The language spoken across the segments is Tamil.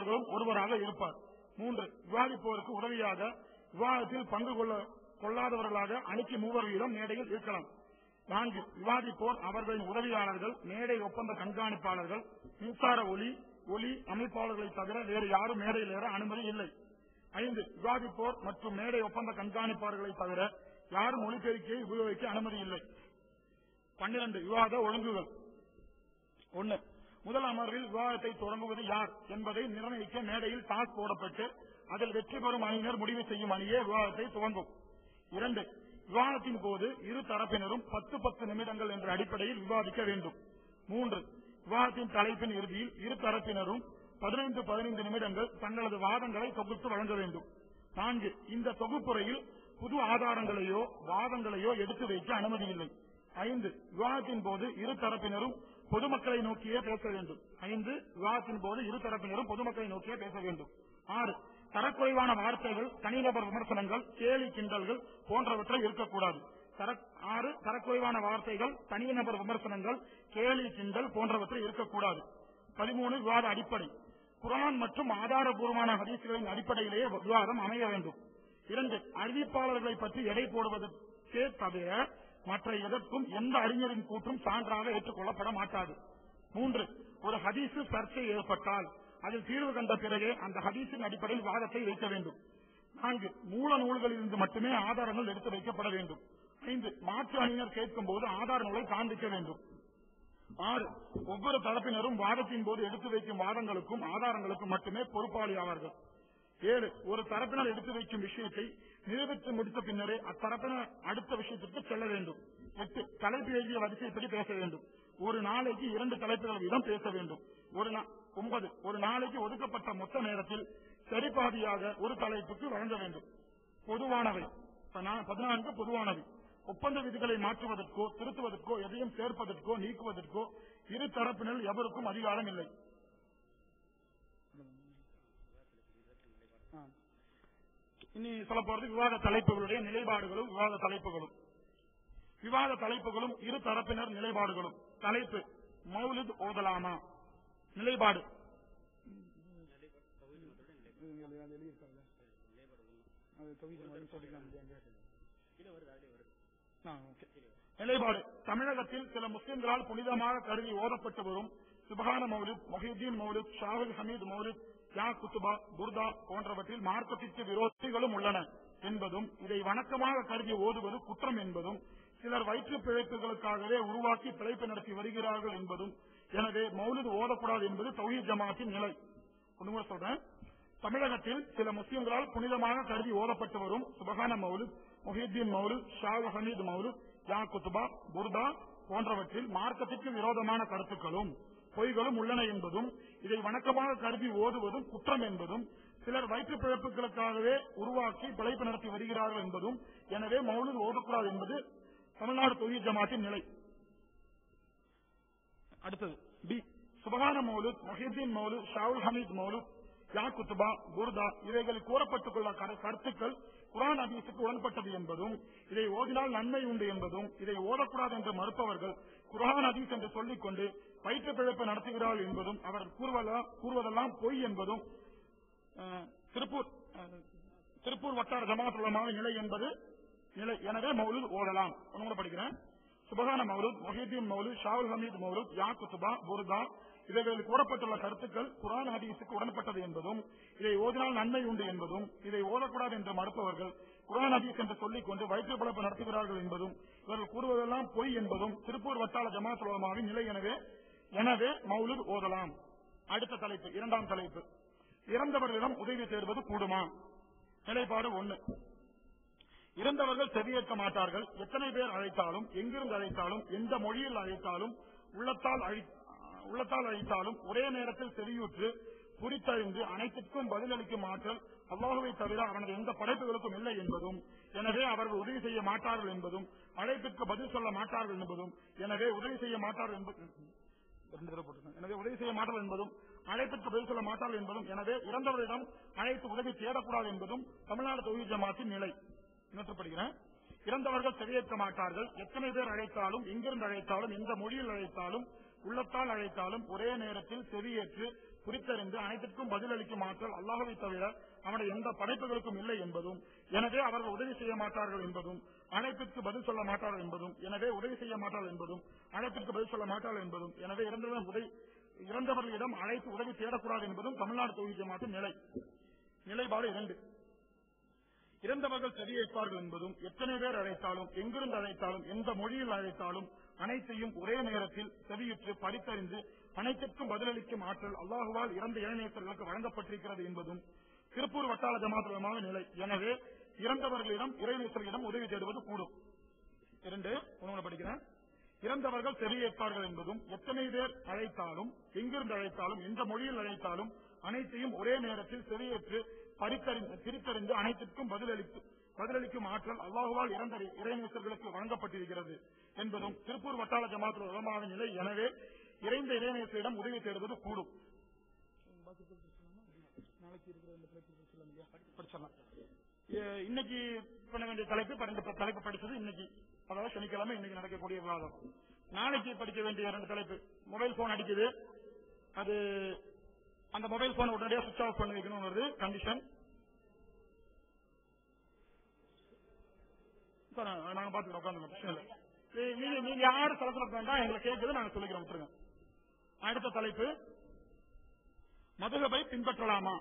அவர்களும் ஒருவராக இருப்பார் மூன்று விவாதிப்போருக்கு உதவியாக விவாதத்தில் பங்கு கொள்ள கொள்ளாதவர்களாக அணிக்கு மூவர் வீதம் மேடையில் இருக்கலாம் நான்கு விவாதிப்போர் அவர்களின் உதவியாளர்கள் மேடை ஒப்பந்த கண்காணிப்பாளர்கள் மின்சார ஒளி ஒளி அமைப்பாளர்களை தவிர வேறு யாரும் மேடையில் ஏற அனுமதி இல்லை ஐந்து விவாதிப்போர் மற்றும் மேடை ஒப்பந்த கண்காணிப்பாளர்களை தவிர யாரும் ஒலிபெருக்கியை உபயோகிக்க அனுமதி இல்லை பன்னிரண்டு விவாத ஒழுங்குகள் ஒன்னு முதல் அமர்வில் விவாதத்தை தொடங்குவது யார் என்பதை நிர்ணயிக்க மேடையில் டாஸ் போடப்பட்டு அதில் வெற்றி பெறும் அணியினர் முடிவு செய்யும் அணியே விவாதத்தை துவங்கும் இரண்டு விவாதத்தின் போது இரு தரப்பினரும் பத்து பத்து நிமிடங்கள் என்ற அடிப்படையில் விவாதிக்க வேண்டும் மூன்று விவாதத்தின் தலைப்பின் இறுதியில் இரு தரப்பினரும் பதினைந்து பதினைந்து நிமிடங்கள் தங்களது வாதங்களை தொகுத்து வழங்க வேண்டும் நான்கு இந்த தொகுப்புரையில் புது ஆதாரங்களையோ வாதங்களையோ எடுத்து வைக்க அனுமதி இல்லை ஐந்து விவாதத்தின் போது இரு தரப்பினரும் பொதுமக்களை நோக்கியே பேச வேண்டும் ஐந்து விவாதத்தின் போது இரு தரப்பினரும் பொதுமக்களை நோக்கியே பேச வேண்டும் ஆறு தரக்குறைவான வார்த்தைகள் தனிநபர் விமர்சனங்கள் கேலி கிண்டல்கள் போன்றவற்றை இருக்கக்கூடாது தர- ஆறு தரக்குறைவான வார்த்தைகள் தனிநபர் விமர்சனங்கள் கேலி கிண்டல் போன்றவற்றை இருக்கக்கூடாது பதிமூணு விவாத அடிப்படை குரான் மற்றும் ஆதாரபூர்வமான ஹதீஸ்களின் அடிப்படையிலேயே விவாதம் அமைய வேண்டும் இரண்டு அறிவிப்பாளர்களை பற்றி எடை போடுவதற்கே தவிர மற்ற எதற்கும் எந்த அறிஞரின் கூற்றும் சான்றாக ஏற்றுக்கொள்ளப்பட மாட்டாது மூன்று ஒரு ஹதீஸு சர்ச்சை ஏற்பட்டால் அதில் தீர்வு கண்ட பிறகே அந்த ஹதீஸின் அடிப்படையில் வாதத்தை வைக்க வேண்டும் நான்கு மூல நூல்களிலிருந்து மட்டுமே ஆதாரங்கள் எடுத்து வைக்கப்பட வேண்டும் ஐந்து மாற்று அணியினர் கேட்கும் போது ஆதாரங்களை காண்பிக்க வேண்டும் ஆறு ஒவ்வொரு தரப்பினரும் வாதத்தின் போது எடுத்து வைக்கும் வாதங்களுக்கும் ஆதாரங்களுக்கும் மட்டுமே பொறுப்பாளி ஆவார்கள் ஏழு ஒரு தரப்பினர் எடுத்து வைக்கும் விஷயத்தை நிரூபித்து முடித்த பின்னரே அத்தரப்பினர் அடுத்த விஷயத்திற்கு செல்ல வேண்டும் எட்டு தலைப்பு எழுதிய வரிசைப்படி பேச வேண்டும் ஒரு நாளைக்கு இரண்டு தலைப்புகள் வீதம் பேச வேண்டும் ஒரு நா- ஒன்பது ஒரு நாளைக்கு ஒதுக்கப்பட்ட மொத்த நேரத்தில் சரிபாதியாக ஒரு தலைப்புக்கு வழங்க வேண்டும் பொதுவானவை பனா- பதினான்கு பொதுவானவை ஒப்பந்த விதிகளை மாற்றுவதற்கோ திருத்துவதற்கோ எதையும் சேர்ப்பதற்கோ நீக்குவதற்கோ இரு தரப்பினர் எவருக்கும் அதிகாரம் இல்லை ஆ. இனி சொல்ல போறது விவாத தலைப்புகளுடைய நிலைப்பாடுகளும் விவாத தலைப்புகளும் விவாத தலைப்புகளும் இரு தரப்பினர் நிலைப்பாடுகளும் தலைப்பு மௌலித் ஓதலாமா நிலைப்பாடு நிலைப்பாடு தமிழகத்தில் சில முஸ்லிம்களால் புனிதமாக கருதி ஓதப்பட்டு வரும் சுபஹான மௌலித் மொஹிதீன் மௌலித் ஷாஹுல் ஹமீத் மௌலித் யா குத்துபா புர்தா போன்றவற்றில் மார்க்கத்திற்கு விரோதிகளும் உள்ளன என்பதும் இதை வணக்கமாக கருதி ஓதுவது குற்றம் என்பதும் சிலர் வயிற்று பிழைப்புகளுக்காகவே உருவாக்கி பிழைப்பு நடத்தி வருகிறார்கள் என்பதும் எனவே மௌலித் ஓதக்கூடாது என்பது தௌஹீத் ஜமாத்தின் நிலை ஒண்ணு கூட சொல்றேன் தமிழகத்தில் சில முஸ்லிம்களால் புனிதமாக கருதி ஓதப்பட்டு வரும் சுபஹான மௌலித் முஹித்தீன் மௌலித் ஷாஹ் ஹமீத் மௌலித் யா குத்துபா புர்தா போன்றவற்றில் மார்க்கத்திற்கு விரோதமான கருத்துக்களும் பொய்களும் உள்ளன என்பதும் இதை வணக்கமாக கருதி ஓதுவதும் குற்றம் என்பதும் சிலர் வயிற்று பிழப்புகளுக்காகவே உருவாக்கி பிழைப்பு நடத்தி வருகிறார்கள் என்பதும் எனவே மௌலித் ஓதக்கூடாது என்பது தமிழ்நாடு தொழில் ஜமாத்தின் நிலை அடுத்தது பி சுபகான மௌலுத் மொஹிதீன் மௌலுத் ஷாவுல் ஹமீத் மௌலுத் யா குத்துபா குர்தா இவைகளில் கூறப்பட்டுள்ள கரு- கருத்துக்கள் குரான் ஹதீஸுக்கு உடன்பட்டது என்பதும் இதை ஓதினால் நன்மை உண்டு என்பதும் இதை ஓதக்கூடாது என்று மறுப்பவர்கள் குரான் ஹதீஸ் என்று சொல்லிக் கொண்டு வயிற்று பிழைப்பு நடத்துகிறார்கள் என்பதும் அவர்கள் கூறுவதெல்லாம் கூறுவதெல்லாம் பொய் என்பதும் அஹ், திருப்பூர் அஹ், திருப்பூர் வட்டார ஜமாத்துலமான நிலை என்பது நிலை எனவே மௌலூத் ஓதலாம் ஒண்ணு கூட படிக்கிறேன் சுபகான மௌலூத் மொஹிதீன் மௌலூத் ஷாவுல் ஹமீத் மௌலூத் யா குத்துபா புர்தா இவைகளில் கூறப்பட்டுள்ள கருத்துக்கள் குரான் ஹதீஸுக்கு உடன்பட்டது என்பதும் இதை ஓதினால் நன்மை உண்டு என்பதும் இதை ஓதக்கூடாது என்று மறுப்பவர்கள் குரான் ஹதீஸ் என்று சொல்லிக் கொண்டு வயிற்று பிழப்பு நடத்துகிறார்கள் என்பதும் இவர்கள் கூறுவதெல்லாம் பொய் என்பதும் திருப்பூர் வட்டார ஜமாத் உலமாவின் நிலை எனவே எனவே மௌலூத் ஓதலாம் அடுத்த தலைப்பு இரண்டாம் தலைப்பு இறந்தவர்களிடம் உதவி தேடுவது கூடுமா நிலைப்பாடு ஒண்ணு இறந்தவர்கள் செவியேற்க மாட்டார்கள் எத்தனை பேர் அழைத்தாலும் எங்கிருந்து அழைத்தாலும் எந்த மொழியில் அழைத்தாலும் உள்ளத்தால் அழி- உள்ளத்தால் அழைத்தாலும் ஒரே நேரத்தில் செவியுற்று குறித்தறிந்து அனைத்திற்கும் பதிலளிக்கும் ஆற்றல் அல்லாஹுவை தவிர அவனது எந்த படைப்புகளுக்கும் இல்லை என்பதும் எனவே அவர்கள் உதவி செய்ய மாட்டார்கள் என்பதும் அழைப்பிற்கு பதில் சொல்ல மாட்டார்கள் என்பதும் எனவே உதவி செய்ய மாட்டார்கள் என்பது ரெண்டு தடவை போட்டிருக்கேன். எனவே உதவி செய்ய மாட்டார்கள் என்பதும் அழைப்பிற்கு பதில் சொல்ல மாட்டார்கள் என்பதும் எனவே இறந்தவரிடம் அழைத்து உதவி தேடக்கூடாது என்பதும் தமிழ்நாடு தொழில் ஜமாத்தின் நிலை இன்னொன்று படிக்கிறேன் இறந்தவர்கள் செவியேற்க மாட்டார்கள் எத்தனை பேர் அழைத்தாலும் எங்கிருந்து அழைத்தாலும் எந்த மொழியில் அழைத்தாலும் உள்ளத்தால் அழைத்தாலும் ஒரே நேரத்தில் செவியேற்று குறித்தறிந்து அனைத்திற்கும் பதிலளிக்கும் ஆற்றல் அல்லாஹவை தவிர அவனுடைய எந்த படைப்புகளுக்கும் இல்லை என்பதும் எனவே அவர்கள் உதவி செய்ய மாட்டார்கள் என்பதும் அழைப்பிற்கு பதில் சொல்ல மாட்டார்கள் என்பதும் எனவே உதவி செய்ய மாட்டார்கள் என்பதும் அழைப்பிற்கு பதில் சொல்ல மாட்டார்கள் என்பதும் எனவே இறந்தவர்கள் உதவி இறந்தவர்களிடம் அழைத்து உதவி தேடக்கூடாது என்பதும் தமிழ்நாடு தொகுதி ஜமாத்தின் நிலை நிலைப்பாடு இரண்டு இறந்தவர்கள் செவியேற்பார்கள் என்பதும் எத்தனை பேர் அழைத்தாலும் எங்கிருந்து அழைத்தாலும் எந்த மொழியில் அழைத்தாலும் அனைத்தையும் ஒரே நேரத்தில் செவியுற்று படித்தறிந்து அனைத்திற்கும் பதிலளிக்கும் ஆற்றல் அல்லாஹுவால் இறந்த இளைஞர்களுக்கு வழங்கப்பட்டிருக்கிறது என்பதும் திருப்பூர் வட்டார ஜமாத்துவமான நிலை எனவே இறந்தவர்களிடம் இறைநேசர்களிடம் உதவி தேடுவது கூடும் இரண்டு உணவு படிக்கிறேன் இறந்தவர்கள் செவியேற்பார்கள் என்பதும் எத்தனை பேர் அழைத்தாலும் எங்கிருந்து அழைத்தாலும் எந்த மொழியில் அழைத்தாலும் அனைத்தையும் ஒரே நேரத்தில் செவியேற்று படித்தறிந்து பிரித்தறிந்து அனைத்திற்கும் பதிலளித்து பதிலளிக்கும் ஆற்றல் அல்லாஹுவால் இறந்த இறைநேசர்களுக்கு வழங்கப்பட்டிருக்கிறது என்பதும் திருப்பூர் வட்டார ஜமாத்துல உலமாக நிலை எனவே இறைந்த இறைநேசரிடம் உதவி தேடுவது கூடும் படிச்சிடலாம். எ- இன்னைக்கு பண்ண வேண்டிய தலைப்பு பன்னெண்டு ப- தலைப்பு படிச்சது இன்னைக்கு அதாவது சனிக்கிழமை இன்னைக்கு நடக்கக்கூடிய விவாதம் நாளைக்கு படிக்க வேண்டிய ரெண்டு தலைப்பு மொபைல் போன் அடிக்குது அது அந்த மொபைல் போன் உடனடியாக சுவிச் ஆஃப் பண்ணி வைக்கணும் வருது கண்டிஷன் நாங்க பாத்துக்கிறோம் உட்காந்துங்க பிரச்சனை இல்லை ஏய், நீங்க நீங்க யாரும் சலசலப்ப வேண்டாம் எங்களை கேட்குது நாங்க சொல்லிக்கிறோம் விட்டுருங்க அடுத்த தலைப்பு மதுகபை பின்பற்றலாமா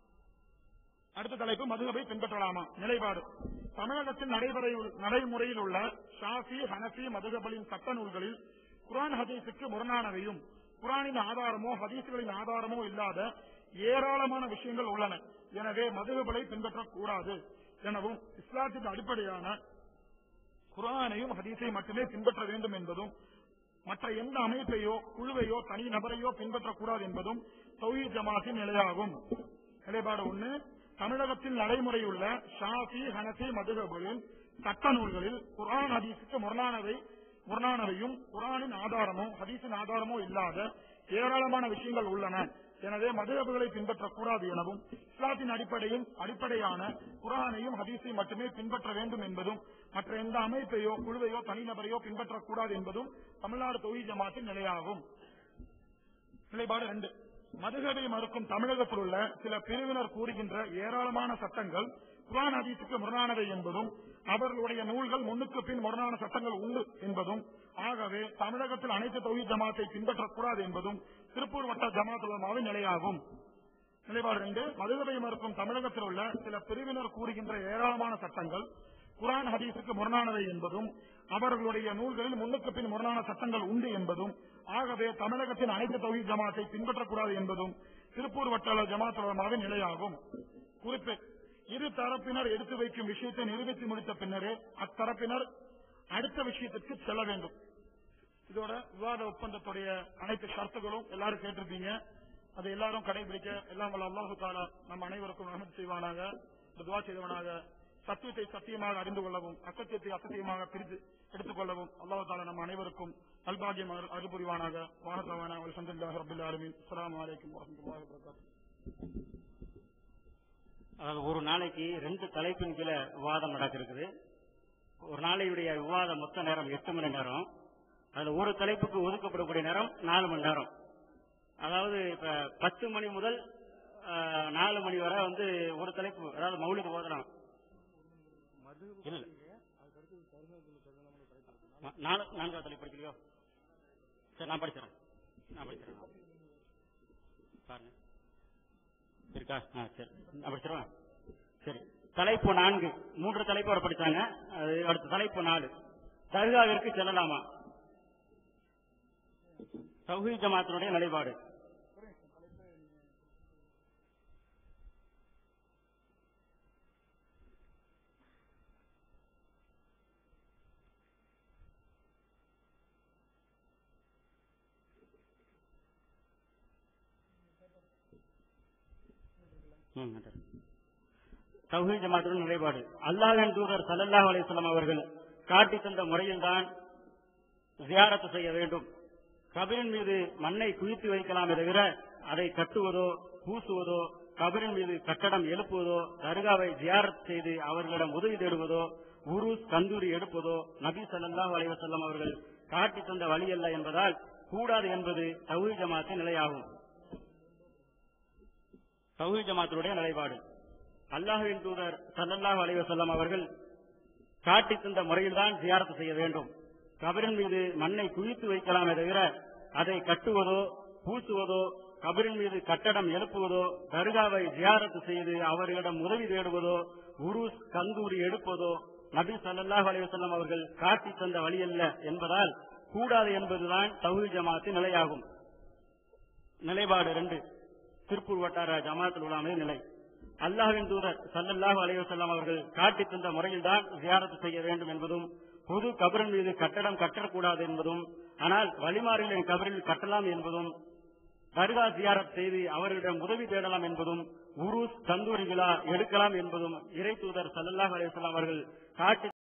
அடுத்த தலைப்பு மதுகபை பின்பற்றலாமா நிலைப்பாடு தமிழகத்தில் நடைமுறை- நடைமுறையில் உள்ள ஷாஃபி ஹனஃபி மதுகபலின் சட்ட நூல்களில் குரான் ஹதீஸுக்கு முரணானவையும் குரானின் ஆதாரமோ ஹதீசுகளின் ஆதாரமோ இல்லாத ஏராளமான விஷயங்கள் உள்ளன எனவே மதுகபலை பின்பற்றக்கூடாது எனவும் இஸ்லாத்தின் அடிப்படையான குரானையும் ஹதீஸை மட்டுமே பின்பற்ற வேண்டும் என்பதும் மற்ற எந்த அமைப்பையோ குழுவையோ தனி நபரையோ பின்பற்றக்கூடாது என்பதும் தௌஹீத் ஜமாத்தின் நிலையாகும் நிலைப்பாடு ஒண்ணு தமிழகத்தில் நடைமுறையுள்ள ஷாஃபி ஹனஃபி மதுகபுகளின் சட்ட நூல்களில் குரான் ஹதீஸுக்கு முரணானவை முரணானவையும் குரானின் ஆதாரமோ ஹதீஸின் ஆதாரமோ இல்லாத ஏராளமான விஷயங்கள் உள்ளன எனவே மதுகபுகளை பின்பற்றக்கூடாது எனவும் இஸ்லாத்தின் அடிப்படையில் அடிப்படையான குரானையும் ஹதீஸையும் மட்டுமே பின்பற்ற வேண்டும் என்பதும் மற்ற எந்த அமைப்பையோ குழுவையோ தனிநபரையோ பின்பற்றக்கூடாது என்பதும் தமிழ்நாடு தொகுதி ஜமாத்தின் நிலையாகும் நிலைப்பாடு ரெண்டு மதுகபை மறுக்கும் தமிழகத்தில் உள்ள சில பிரிவினர் கூறுகின்ற ஏராளமான சட்டங்கள் குரான் ஹதீஸுக்கு முரணானவை என்பதும் அவர்களுடைய நூல்கள் முன்னுக்கு பின் முரணான சட்டங்கள் உண்டு என்பதும் ஆகவே தமிழகத்தில் அனைத்து தொகுதி ஜமாத்தை பின்பற்றக்கூடாது என்பதும் திருப்பூர் வட்ட ஜமாத்துலமாவின் நிலையாகும் நிலைப்பாடு ரெண்டு மதுகபை மறுக்கும் தமிழகத்தில் உள்ள சில பிரிவினர் கூறுகின்ற ஏராளமான சட்டங்கள் குரான் ஹதீஸுக்கு முரணானவை என்பதும் அவர்களுடைய நூல்களில் முன்னுக்கு பின் முரணான சட்டங்கள் உண்டு என்பதும் ஆகவே தமிழகத்தின் அனைத்து தொகுதி ஜமாத்தை பின்பற்றக்கூடாது என்பதும் திருப்பூர் வட்டார ஜமாத்துலமாவின் நிலையாகும் குறிப்பு இரு தரப்பினர் எடுத்து வைக்கும் விஷயத்தை நிரூபித்து முடித்த பின்னரே அத்தரப்பினர் அடுத்த விஷயத்திற்கு செல்ல வேண்டும் இதோட விவாத ஒப்பந்தத்துடைய அனைத்து ஷரத்துகளும் எல்லாரும் கேட்டிருப்பீங்க அதை எல்லாரும் கடைபிடிக்க எல்லாம் வல்ல அல்லாஹு தாலா நம் அனைவருக்கும் ரஹமத் செய்வானாக துவா செய்தவனாக சத்தியத்தை சத்தியமாக அறிந்து கொள்ளவும் அசத்தியத்தை அசத்தியமாக பிரித்து எடுத்துக் கொள்ளவும் அல்லாஹு தாலா நம் அனைவருக்கும் நல்பாகியம் அருள் அருள் புரிவானாக வானத்தவான அல்ஹம்துலில்லாஹி ரப்பில் ஆலமீன் அஸ்ஸலாமு அலைக்கும் வரஹ்மத்துல்லாஹி வபரகாத்துஹு அதாவது ஒரு நாளைக்கு ரெண்டு தலைப்பின் கீழே விவாதம் நடக்க இருக்குது ஒரு நாளையுடைய விவாத மொத்த நேரம் எட்டு மணி நேரம் அதுல ஒரு தலைப்புக்கு ஒதுக்கப்படக்கூடிய நேரம் நாலு மணி நேரம் அதாவது இப்ப பத்து மணி முதல் ஆஹ், நாலு மணி வரை வந்து ஒரு தலைப்பு அதாவது மௌலிக ஓதலாம் இல்ல ம- நாலு நான்காவது தலைப்பு படிக்கலையோ சரி நான் படிச்சிடறேன் நான் படிச்சிடறேன் பாருங்க இருக்கா ஆ சரி நான் படிச்சிருவேன் சரி தலைப்பு நான்கு மூன்று தலைப்பு வரை படிச்சாங்க அது அடுத்த தலைப்பு நாலு தர்காவிற்கு செல்லலாமா தௌஹீ ஜமாத்தினுடைய நிலைப்பாடு ம், நன்றி. தௌஹீத் ஜமாத்துடன் நிலைப்பாடு அல்லாஹ்வின் தூதர் ஸல்லல்லாஹு அலைஹி வஸல்லம் அவர்கள் காட்டி தந்த முறையில்தான் ஜியாரத்து செய்ய வேண்டும் கபரின் மீது மண்ணை குவித்து வைக்கலாமே தவிர அதை கட்டுவதோ பூசுவதோ கபரின் மீது கட்டடம் எழுப்புவதோ தர்காவை ஜியாரத் செய்து அவர்களிடம் உதவி தேடுவதோ உருஸ் கந்தூரி எடுப்பதோ நபி ஸல்லல்லாஹு அலைஹி வஸல்லம் அவர்கள் காட்டி தந்த வழி அல்ல என்பதால் கூடாது என்பது தௌஹீத் ஜமாத்தின் நிலையாகும் தௌஹீத் ஜமாத்தினுடைய நிலைப்பாடு அல்லாஹுவின் தூதர் ஸல்லல்லாஹு அலைஹி வஸல்லம் அவர்கள் காட்டி தந்த முறையில்தான் ஜியாரத்து செய்ய வேண்டும் கபரின் மீது மண்ணை குவித்து வைக்கலாமே தவிர அதை கட்டுவதோ பூசுவதோ கபரின் மீது கட்டடம் எழுப்புவதோ தர்காவை ஜியாரத்து செய்து அவர்களிடம் உதவி தேடுவதோ உருஸ் கந்தூரி எடுப்பதோ நபி ஸல்லல்லாஹு அலைஹி வஸல்லம் அவர்கள் காட்டி தந்த வழி அல்ல என்பதால் கூடாது என்பதுதான் தௌஹீத் ஜமாத்தின் நிலையாகும் நிலைப்பாடு ரெண்டு திருப்பூர் வட்டார ஜமாத்தில் உலாமே நிலை அல்லாஹ்வின் தூதர் ஸல்லல்லாஹு அலைஹி வஸல்லம் அவர்கள் காட்டி தந்த முறையில்தான் ஜியாரத்து செய்ய வேண்டும் என்பதும் பொது கபரின் மீது கட்டடம் கட்டக்கூடாது என்பதும் ஆனால் வழிமாறுகளின் கபரில் கட்டலாம் என்பதும் தர்கா ஜியாரத் செய்து அவர்களிடம் உதவி தேடலாம் என்பதும் உருஸ் தந்தூரி விழா எடுக்கலாம் என்பதும் இறை தூதர் ஸல்லல்லாஹு அலைஹி வஸல்லம் அவர்கள் காட்டி